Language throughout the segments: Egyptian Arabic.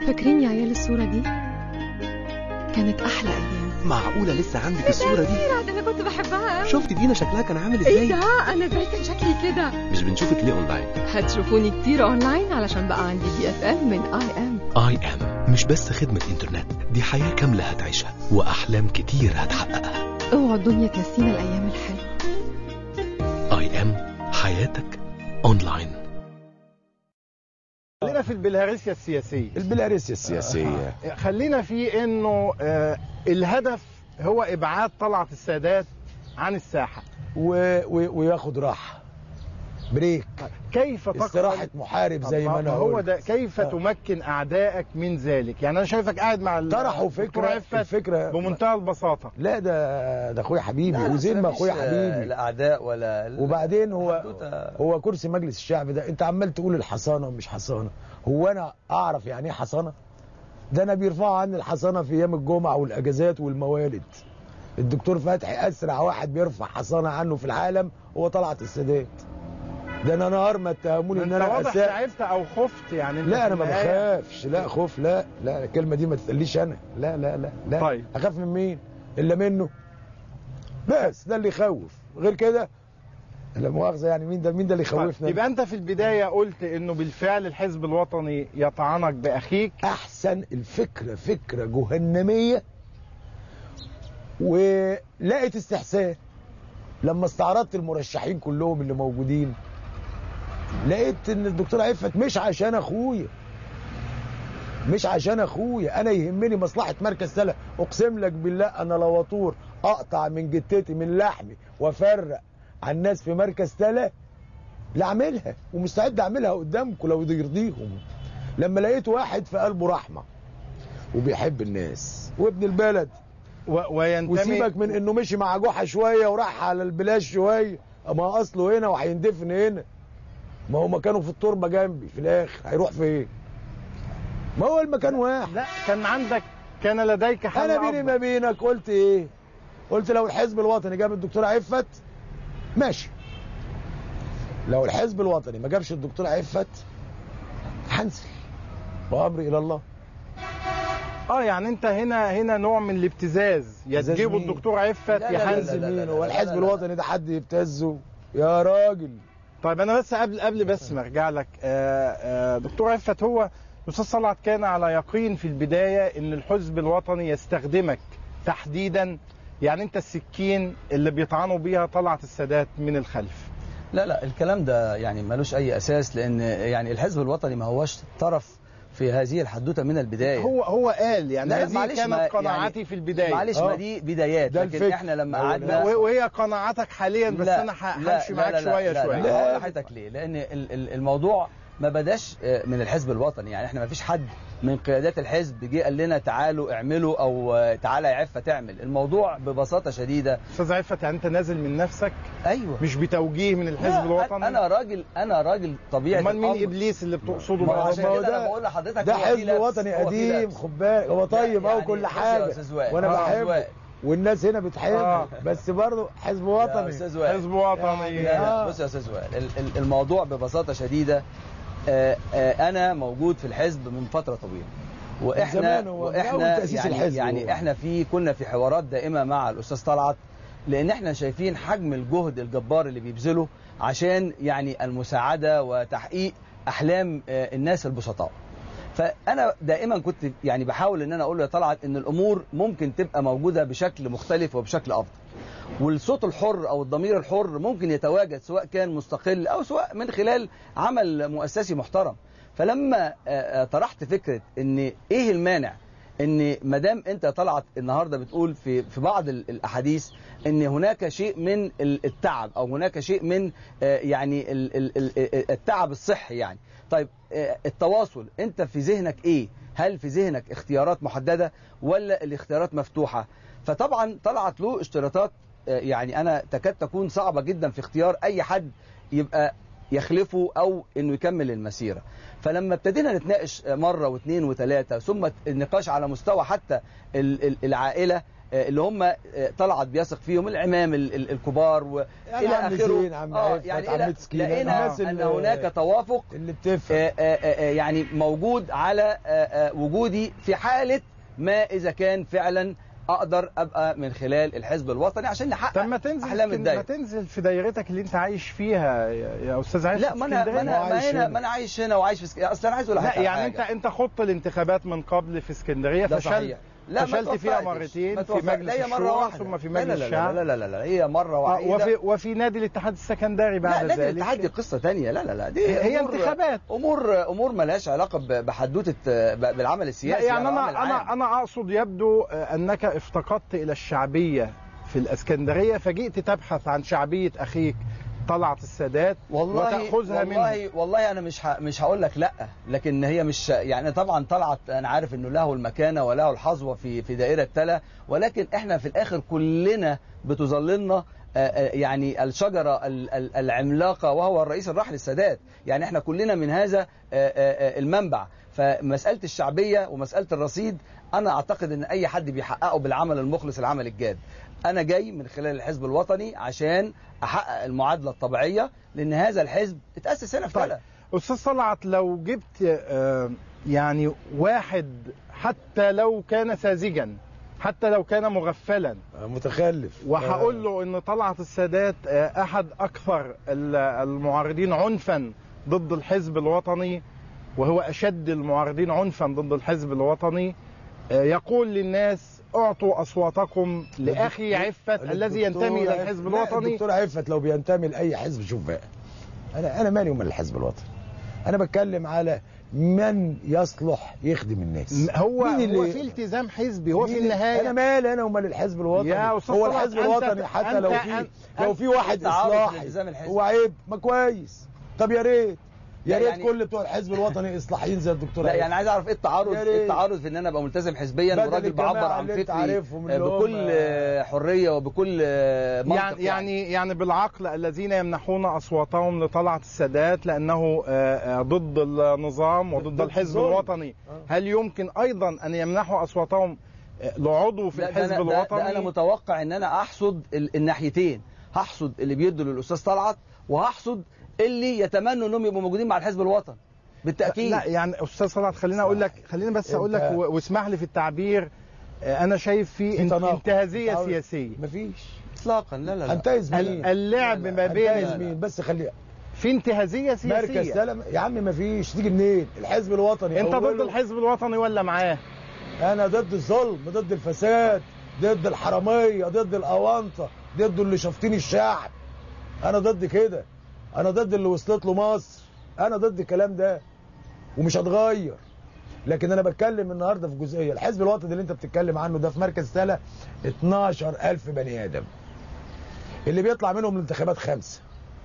فاكرين يا عيال الصورة دي؟ كانت أحلى أيام معقولة لسه عندك الصورة دي ده أنا كنت بحبها أوي. شفت دينا شكلها كان عامل إيه ازاي ده؟ أنا إزاي كان شكلي كده؟ مش بنشوفك ليه اونلاين هتشوفوني كتير أونلاين علشان بقى عندي دي اس ام من اي ام اي ام مش بس خدمة انترنت دي حياة كاملة هتعيشها واحلام كتير هتحققها اوعوا الدنيا تنسينا الأيام الحلوة اي ام حياتك اونلاين خلينا في البلهارسيا السياسية البلاريسيا السياسية خلينا في انه آه، الهدف هو ابعاد طلعت السادات عن الساحة و... و... وياخد راحة بريك كيف تقبل استراحة محارب زي ما انا هو قلت. ده كيف آه. تمكن اعدائك من ذلك يعني انا شايفك قاعد مع ال- طرحوا الدكتور فكرة عفت الفكرة بمنتهى البساطة لا ده ده اخويا حبيبي لا، لا، وزين ما مفيش، اخويا آه، حبيبي لا اعداء ولا وبعدين هو حدوتة. هو كرسي مجلس الشعب ده انت عمال تقول الحصانه ومش حصانه هو انا اعرف يعني ايه حصانه ده انا بيرفعوا عني الحصانه في ايام الجمعه والاجازات والموالد الدكتور فتحي اسرع واحد بيرفع حصانه عنه في العالم هو طلعت السادات ده انا نهار ما اتهموني ان انت انا واضح أساء تعبت او خفت يعني انت لا في انا ما النهاية- بخافش لا خوف لا لا الكلمه دي ما تتقاليش انا لا لا لا لا طيب. اخاف من مين الا منه بس ده اللي يخوف غير كده لا مؤاخذه يعني مين ده مين ده اللي طيب. يخوفنا يبقى انت في البداية قلت انه بالفعل الحزب الوطني يطعنك باخيك احسن الفكره فكره جهنميه ولقيت استحسان لما استعرضت المرشحين كلهم اللي موجودين لقيت ان الدكتور عفت مش عشان اخويا مش عشان اخويا انا يهمني مصلحه مركز سله اقسم لك بالله انا لو اطور اقطع من جتتي من لحمي وافرق على الناس في مركز سله لاعملها ومستعد اعملها قدامكم لو يرضيهم لما لقيت واحد في قلبه رحمه وبيحب الناس وابن البلد و... وينتمي وسيبك من انه مشي مع جحا شويه وراح على البلاش شويه ما اصله هنا وهيندفن هنا ما هو مكانه في التربه جنبي في الاخر هيروح فين ما هو المكان واحد لا كان عندك كان لديك حل انا بيني أفضل. ما بينك قلت ايه قلت لو الحزب الوطني جاب الدكتور عفت ماشي لو الحزب الوطني ما جابش الدكتور عفت هنزل وامري الى الله اه يعني انت هنا هنا نوع من الابتزاز يا ابتزاز تجيبوا مين؟ الدكتور عفت لا، لا، يا لا، لا، هنزل لا، مين لا، هو لا، الحزب لا، لا. الوطني ده حد يبتزه يا راجل طيب انا بس قبل قبل بس ما ارجع لك آه، آه، دكتور عفت هو الاستاذ صلعت كان على يقين في البدايه ان الحزب الوطني يستخدمك تحديدا يعني انت السكين اللي بيطعنوا بيها طلعت السادات من الخلف لا لا الكلام ده يعني ملوش اي اساس لان يعني الحزب الوطني ما هوش طرف في هذه الحدوته من البدايه هو هو قال يعني لا، هذه معلش، كانت ما- قناعاتي يعني في البدايه معلش آه. ما دي بدايات ده لكن الفكر. احنا لما هو ده. قعدنا و- وهي قناعاتك حاليا بس لا، انا ه- لا، همشي لا، معاك لا، شويه لا، شويه لا لا. هقول لحضرتك ليه لان ال- ال- الموضوع ما بداش آه، من الحزب الوطني يعني احنا ما فيش حد من قيادات الحزب جه قال لنا تعالوا اعملوا او آه، تعالى يا عفه تعمل الموضوع ببساطه شديده استاذ عفت يعني انت نازل من نفسك ايوه مش بتوجيه من الحزب لا، الوطني انا راجل انا راجل طبيعي امال مين ابليس اللي بتقصده ما هو بقى عشان ما هو كده ده- انا بقول لحضرتك ده هو في حزب لبس، وطني هو في قديم لبس. خد بالك هو لا، طيب قوي يعني كل بص يا حاجه أستاذ وائل، وانا آه، أستاذ بحبه وائل. والناس هنا بتحبه آه. بس برضه حزب يا وطني استاذ وائل حزب وطني لا آه. لا بص يا استاذ وائل ال- ال- الموضوع ببساطه شديده آه، آه، انا موجود في الحزب من فتره طويله واحنا زمان هو من أول واحنا تأسيس يعني, الحزب يعني هو. احنا في كنا في حوارات دائمه مع الاستاذ طلعت لان احنا شايفين حجم الجهد الجبار اللي بيبذله عشان يعني المساعده وتحقيق احلام آه، الناس البسطاء فانا دائما كنت يعني بحاول ان انا اقول له يا طلعت ان الامور ممكن تبقى موجوده بشكل مختلف وبشكل افضل والصوت الحر او الضمير الحر ممكن يتواجد سواء كان مستقل او سواء من خلال عمل مؤسسي محترم فلما آه، آه، طرحت فكره ان ايه المانع ان ما دام انت طلعت النهارده بتقول في في بعض ال- الاحاديث ان هناك شيء من ال- التعب او هناك شيء من آه، يعني ال- ال- ال- التعب الصحي يعني طيب آه، التواصل انت في ذهنك ايه هل في ذهنك اختيارات محدده ولا الاختيارات مفتوحه فطبعا طلعت له اشتراطات آه، يعني انا تكاد تكون صعبه جدا في اختيار اي حد يبقى يخلفه او انه يكمل المسيره فلما ابتدينا نتناقش مره واثنين وثلاثه ثم النقاش على مستوى حتى ال- ال- العائله آه، اللي هم آه، طلعت بيثق فيهم العمام ال- ال- الكبار والى يعني عم اخره زين، عم اه عفت، يعني عم إلى- مسكين، لقينا الناس ان اللي- هناك توافق اللي بتفهم آه، آه، آه، يعني موجود على آه، آه، وجودي في حالة ما إذا كان فعلا أقدر أبقى من خلال الحزب الوطني عشان نحقق طب ما تنزل أحلام في- ما الدايرة تنزل في دايرتك اللي انت عايش فيها يا يا استاذ عايش لا في ما انا ما اسكندرية. انا ما عايش هنا هنا. ما انا عايش هنا وعايش في اسكندريه اصل انا عايز اقول لا لحضرتك يعني انت حاجة. انت خضت الانتخابات من قبل في اسكندريه ده فشلت صحيح لا ما فشلت فيها توفقتش. مرتين ما في توفق- مجلس لا، هي مرة الشورى واحدة. ثم في لا، لا، مجلس لا، الشعب لا لا لا لا هي مرة آه، واحدة وفي وفي نادي الاتحاد السكندري لا بعد نادي ذلك الاتحاد دي قصة تانية لا لا لا دي هي أمور- انتخابات. امور امور مالهاش علاقة ب- بحدوتة آه، ب- بالعمل لا السياسي يعني العمل انا العام. انا انا اقصد يبدو آه، انك افتقدت الى الشعبيه في الاسكندريه فجئت تبحث عن شعبيه اخيك طلعت السادات والله وتاخذها منه والله والله انا مش ه... مش هقول لك لا لكن هي مش يعني طبعا طلعت انا عارف انه له المكانه وله الحظوه في في دائره تلا ولكن احنا في الاخر كلنا بتظللنا آه، آه، يعني الشجره ال- ال- العملاقه وهو الرئيس الراحل السادات يعني احنا كلنا من هذا آه، آه، آه، المنبع فمساله الشعبيه ومساله الرصيد انا اعتقد ان اي حد بيحققه بالعمل المخلص العمل الجاد انا جاي من خلال الحزب الوطني عشان احقق المعادله الطبيعيه لان هذا الحزب اتاسس هنا في طيب. تلا استاذ طلعت لو جبت آه، يعني واحد حتى لو كان ساذجا حتى لو كان مغفلا متخلف وهقول له ان طلعت السادات آه، احد اكثر ال- المعارضين عنفا ضد الحزب الوطني وهو اشد المعارضين عنفا ضد الحزب الوطني آه، يقول للناس اعطوا اصواتكم لاخي عفت الذي ينتمي الى الحزب لا، الوطني الدكتور عفت لو بينتمي لاي حزب شوف بقى انا انا مالي ومال الحزب الوطني انا بتكلم على من يصلح يخدم الناس هو مين اللي- هو في التزام حزبي هو في مين- انا النهايه مالي انا ومال الحزب الوطني يا أستاذ هو طلعت، الحزب أنت- الوطني حتى لو أنت- في أنت- لو في واحد تعارض اصلاحي لالتزام الحزب. هو عيب ما كويس طب يا ريت يا لا ريت يعني- كل بتوع الحزب الوطني اصلاحيين زي الدكتور لا عفت. يعني عايز اعرف ايه التعارض يا ايه ريت. التعارض في ان انا ابقى ملتزم حزبيا بدل وراجل الجماعة بعبر عن اللي انت فكري عارفهم اللي آه، بكل هم- آه، حريه وبكل آه، منطق يعني يعني يعني بالعقل الذين يمنحون اصواتهم لطلعت السادات لانه آه، آه، ضد النظام وضد ضد الحزب الظلم. الوطني آه. هل يمكن ايضا ان يمنحوا اصواتهم آه، لعضو في لا، ده الحزب أنا- ده- الوطني ده انا متوقع ان انا احصد ال- الناحيتين هحصد اللي بيدوا للاستاذ طلعت وهحصد اللي يتمنوا انهم يبقوا موجودين مع الحزب الوطني بالتاكيد لا يعني استاذ صلاح خليني اقول لك خليني بس اقول لك انت- و- واسمح لي في التعبير آه، انا شايف في في ان- تناقض. انتهازيه تعال- سياسيه مفيش اطلاقا لا لا لا انتهز ال- مين اللعب ما انتهز بين مين بس خلي في انتهازيه مركز سياسيه سلام يا عم مفيش تيجي منين الحزب الوطني انت ضد أوله- الحزب الوطني ولا معاه انا ضد الظلم ضد الفساد ضد الحراميه ضد الاونطه ضد اللي شافتين الشعب انا ضد كده انا ضد اللي وصلت له مصر انا ضد الكلام ده ومش هتغير لكن انا بتكلم النهارده في جزئيه الحزب الوطني اللي انت بتتكلم عنه ده في مركز سلا 12000 بني ادم اللي بيطلع منهم الانتخابات خمسه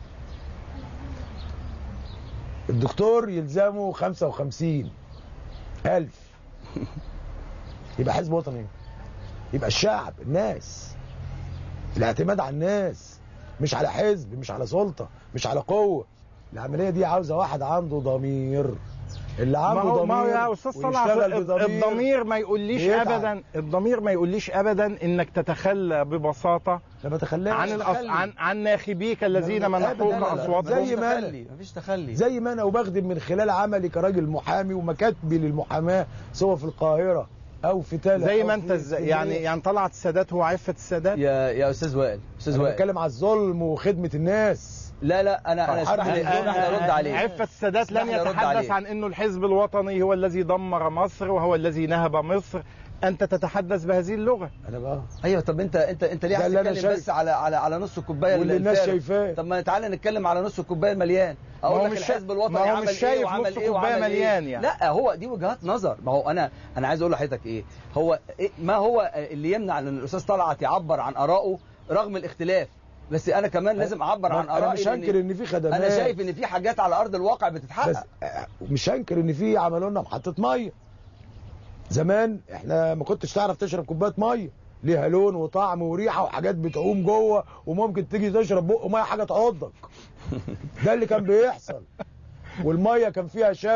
الدكتور يلزمه 55 ألف يبقى حزب وطني يبقى الشعب الناس الاعتماد على الناس مش على حزب مش على سلطة مش على قوة العملية دي عاوزة واحد عنده ضمير اللي ما عنده هو ضمير ما هو يا استاذ صلاح ويشتغل الض- بضمير الضمير ما يقوليش يتعب. ابدا الضمير ما يقوليش ابدا انك تتخلى ببساطه ما بتخلاش عن الأص... تخلي. عن عن ناخبيك الذين لا، لا، منحوك لا، لا، لا. اصواتهم زي ما أنا. تخلي مفيش تخلي زي ما انا وبخدم من خلال عملي كراجل محامي ومكاتبي للمحاماه سواء في القاهره او في تالا زي أو ما في انت ازاي اسكندرية. يعني يعني طلعت السادات هو عفه السادات يا يا استاذ وائل استاذ انا وائل بتكلم على الظلم وخدمه الناس لا لا انا انا فرحان اسمح لي بالظلم. اسمح لي ارد عليك عفة السادات لن اسمح لي أرد يتحدث عليك. عن انه الحزب الوطني هو الذي دمر مصر وهو الذي نهب مصر انت تتحدث بهذه اللغه انا بقى ايوه طب انت انت انت ليه ده عايز اللي أنا تتكلم شايف. بس على على على نص الكوبايه واللي الناس الفارغ؟ شايفاه. طب ما تعالى نتكلم على نص الكوبايه المليان ما هو اقول لك مش شا- الحزب الوطني ما هو عمل مش ايه شايف وعمل نص ايه كوباية وعمل مليان إيه؟ يعني. لا هو دي وجهات نظر ما هو انا انا عايز اقول لحضرتك ايه هو إيه ما هو اللي يمنع ان الاستاذ طلعت يعبر عن ارائه رغم الاختلاف بس انا كمان لازم اعبر عن انا ارائي مش لأن هنكر ان في خدمات انا شايف ان في حاجات على ارض الواقع بتتحقق بس آه، مش هنكر ان في عملوا لنا محطه ميه زمان احنا ما كنتش تعرف تشرب كوبايه ميه ليها لون وطعم وريحه وحاجات بتعوم جوه وممكن تيجي تشرب بق ميه حاجه تعضك ده اللي كان بيحصل والميه كان فيها شابه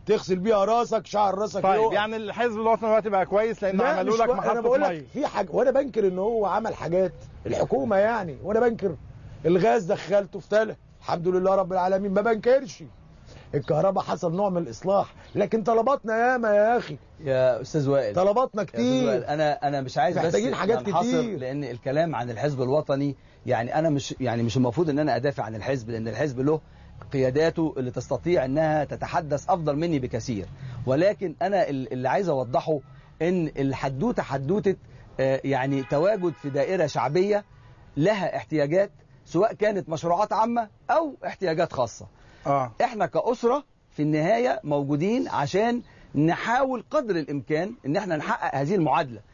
تغسل بيها راسك شعر راسك طيب يقع. يعني الحزب الوطني دلوقتي بقى كويس لان لا عملوا مش لك كوي- انا محطه بقول لك ميه في حاجه وانا بنكر ان هو عمل حاجات الحكومه يعني وانا بنكر الغاز دخلته في تله الحمد لله رب العالمين ما بنكرش الكهرباء حصل نوع من الاصلاح لكن طلباتنا ياما يا اخي يا استاذ وائل طلباتنا يا أستاذ وائل، كتير انا انا مش عايز بس محتاجين حاجات ننحصر كتير. لان الكلام عن الحزب الوطني يعني انا مش يعني مش المفروض ان انا ادافع عن الحزب لان الحزب له قياداته اللي تستطيع انها تتحدث افضل مني بكثير ولكن انا ال- اللي عايز اوضحه ان الحدوته حدوته آه، يعني تواجد في دائره شعبيه لها احتياجات سواء كانت مشروعات عامه او احتياجات خاصه اه احنا كأسرة في النهاية موجودين عشان نحاول قدر الإمكان ان احنا نحقق هذه المعادلة